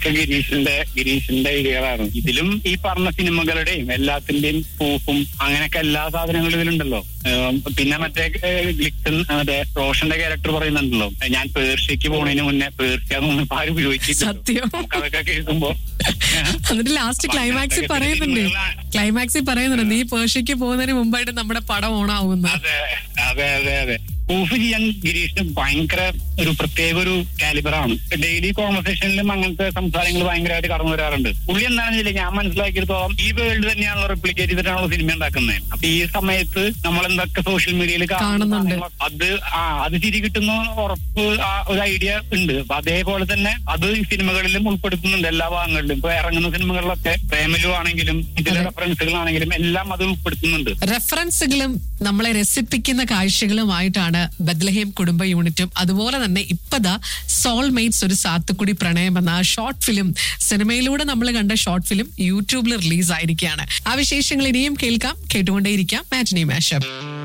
ഒക്കെ ഗിരീഷിന്റെ ഗിരീഷിന്റെ ഐഡിയകളാണ് ഇതിലും ഈ പറഞ്ഞ സിനിമകളുടെയും എല്ലാത്തിന്റെയും പ്രൂഫും അങ്ങനെയൊക്കെ എല്ലാ സാധനങ്ങളും ഇതിലുണ്ടല്ലോ ഏഹ് പിന്നെ മറ്റേ ഏഹ് ഗ്ലിക്സൺ മറ്റേ റോഷന്റെ ക്യാരക്ടർ പറയുന്നുണ്ടല്ലോ ഞാൻ പേർഷ്യക്ക് പോണതിന് മുന്നേ പേർഷ്യ എന്നൊന്നും ആരും ഉപയോഗിച്ചില്ല സത്യം. അതൊക്കെ കേൾക്കുമ്പോ ഏഹ് എന്നിട്ട് ലാസ്റ്റ് ക്ലൈമാക്സിൽ അങ്ങനത്തെ പറയുന്നുണ്ട് സിനിമകളാണ്. ക്ലൈമാക്സിൽ പറയുന്നുണ്ട് നീ പേർഷ്യക്ക് പോകുന്നതിന് മുമ്പായിട്ട് നമ്മുടെ പടം ഓണാവുന്നു അതെ അതെ അതെ അതെ പ്രൂഫ് ചെയ്യാൻ ഗിരീഷിന് ഭയങ്കര ഒരു പ്രത്യേക ഒരു കാലിബറാണ് ഡെയിലി കോൺവെർസേഷനിലും അങ്ങനത്തെ സംസാരങ്ങൾ ഭയങ്കരമായിട്ട് കടന്നു വരാറുണ്ട് പുള്ളി എന്താണെന്ന് വെച്ചാൽ ഞാൻ മനസ്സിലാക്കിയെടുത്തോളം ഈ വേൾഡ് തന്നെയാണല്ലോ റിപ്ലിക്കേറ്റ് ചെയ്തിട്ടാണല്ലോ സിനിമ ഉണ്ടാക്കുന്നത് അപ്പൊ ഈ സമയത്ത് നമ്മൾ എന്തൊക്കെ സോഷ്യൽ മീഡിയയിൽ കാണുന്നുണ്ട്. അത് ആ അത് തിരി കിട്ടുന്ന ഉറപ്പ് ആ ഒരു ഐഡിയ ഉണ്ട് അപ്പൊ അതേപോലെ തന്നെ അത് ഈ സിനിമകളിലും ഉൾപ്പെടുത്തുന്നുണ്ട് എല്ലാ ഭാഗങ്ങളിലും ഇപ്പൊ ഇറങ്ങുന്ന സിനിമകളിലൊക്കെ പ്രേമലു ആണെങ്കിലും ഇതിലെ അതെ. റെഫറൻസുകളാണെങ്കിലും എല്ലാം അത് ഉൾപ്പെടുത്തുന്നുണ്ട് റെഫറൻസുകളും നമ്മളെ രസിപ്പിക്കുന്ന കാഴ്ചകളുമായിട്ടാണ് ബദ്ലഹേം കുടുംബ യൂണിറ്റും അതുപോലെ തന്നെ ഇപ്പതാ സോൾമേറ്റ്സ് ഒരു സാത്തുക്കുടി പ്രണയം എന്ന ആ ഷോർട്ട് ഫിലിം സിനിമയിലൂടെ നമ്മൾ കണ്ട ഷോർട്ട് ഫിലിം യൂട്യൂബിൽ റിലീസ് ആയിരിക്കുകയാണ് ആ വിശേഷങ്ങൾ ഇനിയും കേൾക്കാം കേട്ടുകൊണ്ടേയിരിക്കാം മാറ്റിനി മാഷപ്പ്